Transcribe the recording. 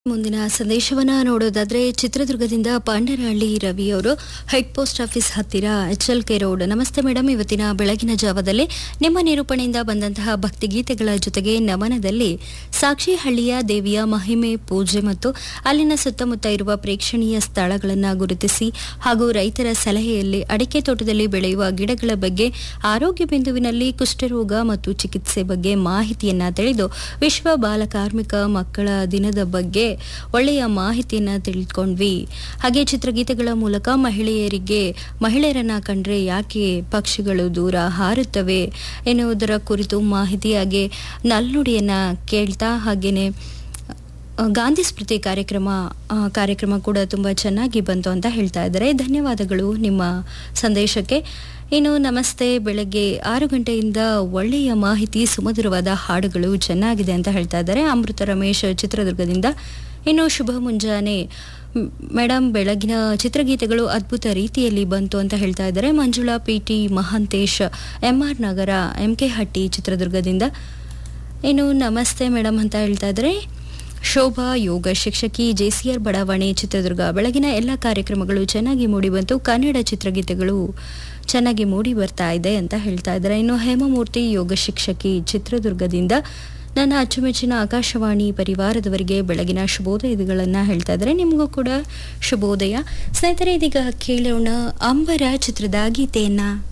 ಮುಂದಿನ ಸಂದೇಶವನ್ನ ನೋಡೋದಾದ್ರೆ ಚಿತ್ರದುರ್ಗದಿಂದ ಪಾಂಡರಹಳ್ಳಿ ರವಿ ಅವರು ಹೆಡ್ ಪೋಸ್ಟ್ ಆಫೀಸ್ ಹತ್ತಿರ ಎಚ್ ಎಲ್ ಕೆ ರೋಡ್ ನಮಸ್ತೆ ಮೇಡಮ್ ಇವತ್ತಿನ ಬೆಳಗಿನ ಜಾವದಲ್ಲಿ ನಿಮ್ಮ ನಿರೂಪಣೆಯಿಂದ ಬಂದಂತಹ ಭಕ್ತಿಗೀತೆಗಳ ಜೊತೆಗೆ ನಮನದಲ್ಲಿ ಸಾಕ್ಷಿಹಳ್ಳಿಯ ದೇವಿಯ ಮಹಿಮೆ ಪೂಜೆ ಮತ್ತು ಅಲ್ಲಿನ ಸುತ್ತಮುತ್ತ ಇರುವ ಪ್ರೇಕ್ಷಣೀಯ ಸ್ಥಳಗಳನ್ನು ಗುರುತಿಸಿ ಹಾಗೂ ರೈತರ ಸಲಹೆಯಲ್ಲಿ ಅಡಿಕೆ ತೋಟದಲ್ಲಿ ಬೆಳೆಯುವ ಗಿಡಗಳ ಬಗ್ಗೆ ಆರೋಗ್ಯ ಬಿಂದುವಿನಲ್ಲಿ ಕುಷ್ಠರೋಗ ಮತ್ತು ಚಿಕಿತ್ಸೆ ಬಗ್ಗೆ ಮಾಹಿತಿಯನ್ನ ತಿಳಿದು ವಿಶ್ವ ಬಾಲ ಕಾರ್ಮಿಕ ಮಕ್ಕಳ ದಿನದ ಬಗ್ಗೆ ಒಳ್ಳೆಯ ಮಾಹಿತಿಯನ್ನ ತಿಳ್ಕೊಂಡ್ವಿ ಹಾಗೆ ಚಿತ್ರಗೀತೆಗಳ ಮೂಲಕ ಮಹಿಳೆಯರಿಗೆ ಮಹಿಳೆಯರನ್ನ ಕಂಡ್ರೆ ಯಾಕೆ ಪಕ್ಷಿಗಳು ದೂರ ಹಾರುತ್ತವೆ ಎನ್ನುವುದರ ಕುರಿತು ಮಾಹಿತಿ ಹಾಗೆ ನಲ್ನುಡಿಯನ್ನ ಕೇಳ್ತಾ ಹಾಗೇನೆ ಆ, ಗಾಂಧಿ ಸ್ಮೃತಿ ಕಾರ್ಯಕ್ರಮ ಆ, ಕಾರ್ಯಕ್ರಮ ಕೂಡ ತುಂಬ ಚೆನ್ನಾಗಿ ಬಂತು ಅಂತ ಹೇಳ್ತಾ ಇದ್ದಾರೆ ಧನ್ಯವಾದಗಳು ನಿಮ್ಮ ಸಂದೇಶಕ್ಕೆ ಇನ್ನು ನಮಸ್ತೆ ಬೆಳಗ್ಗೆ ಆರು ಗಂಟೆಯಿಂದ ಒಳ್ಳೆಯ ಮಾಹಿತಿ ಸುಮಧುರವಾದ ಹಾಡುಗಳು ಚೆನ್ನಾಗಿದೆ ಅಂತ ಹೇಳ್ತಾ ಇದ್ದಾರೆ ಅಮೃತ ರಮೇಶ್ ಚಿತ್ರದುರ್ಗದಿಂದ ಇನ್ನು ಶುಭ ಮುಂಜಾನೆ ಮ್, ಮೇಡಮ್ ಬೆಳಗಿನ ಚಿತ್ರಗೀತೆಗಳು ಅದ್ಭುತ ರೀತಿಯಲ್ಲಿ ಬಂತು ಅಂತ ಹೇಳ್ತಾ ಇದ್ದಾರೆ Manjula P T Mahantesh M R Nagar M K Hatti ಚಿತ್ರದುರ್ಗದಿಂದ ಇನ್ನು ನಮಸ್ತೆ ಮೇಡಮ್ ಅಂತ ಹೇಳ್ತಾ ಇದ್ದಾರೆ ಶೋಭಾ ಯೋಗ ಶಿಕ್ಷಕಿ ಜೆಸಿಆರ್ ಬಡಾವಣೆ ಚಿತ್ರದುರ್ಗ ಬೆಳಗಿನ ಎಲ್ಲ ಕಾರ್ಯಕ್ರಮಗಳು ಚೆನ್ನಾಗಿ ಮೂಡಿಬಂತು ಕನ್ನಡ ಚಿತ್ರಗೀತೆಗಳು ಚೆನ್ನಾಗಿ ಮೂಡಿ ಬರ್ತಾ ಇದೆ ಅಂತ ಹೇಳ್ತಾ ಇದ್ದಾರೆ ಇನ್ನು ಹೇಮಮೂರ್ತಿ ಯೋಗ ಶಿಕ್ಷಕಿ ಚಿತ್ರದುರ್ಗದಿಂದ ನನ್ನ ಅಚ್ಚುಮೆಚ್ಚಿನ ಆಕಾಶವಾಣಿ ಪರಿವಾರದವರಿಗೆ ಬೆಳಗಿನ ಶುಭೋದಯಗಳನ್ನು ಹೇಳ್ತಾ ಇದ್ದಾರೆ ನಿಮಗೂ ಕೂಡ ಶುಭೋದಯ ಸ್ನೇಹಿತರೆ ಇದೀಗ ಕೇಳೋಣ ಅಂಬರ ಚಿತ್ರದ ಗೀತೆಯನ್ನ